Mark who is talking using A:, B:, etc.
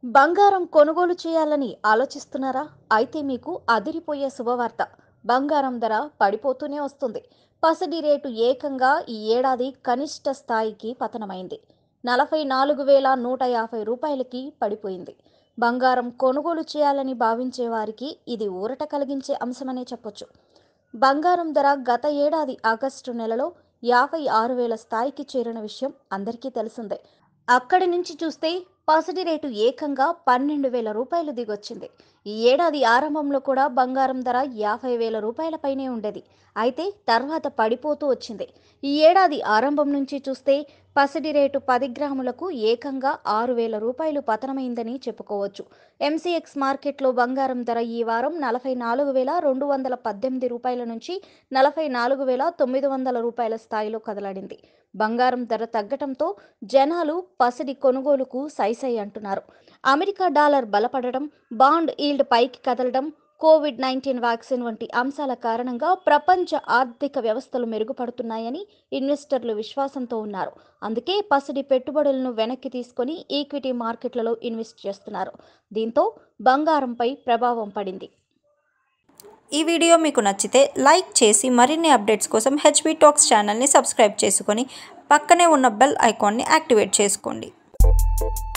A: బంగారం కొనుగోలు చేయాలని ఆలోచిస్తున్నారా అయితే మీకు అదిరిపోయే శుభవార్త బంగారం ధర పడిపోతూనే వస్తుంది పసిడి రేటు ఏకంగా ఈ ఏడాది కనిష్ట స్థాయికి పతనమైంది నలభై నాలుగు వేల నూట యాభై రూపాయలకి పడిపోయింది బంగారం కొనుగోలు చేయాలని భావించే వారికి ఇది ఊరట కలిగించే అంశమనే చెప్పొచ్చు బంగారం ధర గత ఏడాది ఆగస్టు నెలలో యాభై ఆరు వేల స్థాయికి చేరిన విషయం అందరికీ తెలిసిందే అక్కడి నుంచి చూస్తే పసిడి రేటు ఏకంగా పన్నెండు వేల రూపాయలు దిగొచ్చింది ఈ ఏడాది ఆరంభంలో కూడా బంగారం ధర యాభై వేల రూపాయల పైనే ఉండేది అయితే తర్వాత పడిపోతూ వచ్చింది ఈ ఏడాది ఆరంభం నుంచి చూస్తే పసిడి రేటు పది గ్రాములకు ఏకంగా ఆరు వేల రూపాయలు పతనమైందని చెప్పుకోవచ్చు ఎంసీఎక్స్ మార్కెట్లో బంగారం ధర ఈ వారం నలభై నాలుగు వేల రెండు వందల పద్దెనిమిది రూపాయల నుంచి నలభై నాలుగు వేల తొమ్మిది వందల రూపాయల స్థాయిలో కదలాడింది బంగారం ధర తగ్గటంతో జనాలు పసిడి కొనుగోలుకు సైసై అంటున్నారు అమెరికా డాలర్ బలపడడం బాండ్ ఈల్డ్ పైకి కదలడం కోవిడ్ నైన్టీన్ వ్యాక్సిన్ వంటి అంశాల కారణంగా ప్రపంచ ఆర్థిక వ్యవస్థలు మెరుగుపడుతున్నాయని ఇన్వెస్టర్లు విశ్వాసంతో ఉన్నారు అందుకే పసిడి పెట్టుబడులను వెనక్కి తీసుకొని ఈక్విటీ మార్కెట్లలో ఇన్వెస్ట్ చేస్తున్నారు దీంతో బంగారంపై ప్రభావం పడింది
B: ఈ వీడియో మీకు నచ్చితే లైక్ చేసి మరిన్ని అప్డేట్స్ కోసం హెచ్బి టాక్స్ ఛానల్ని సబ్స్క్రైబ్ చేసుకొని పక్కనే ఉన్న బెల్ ఐకాన్ని యాక్టివేట్ చేసుకోండి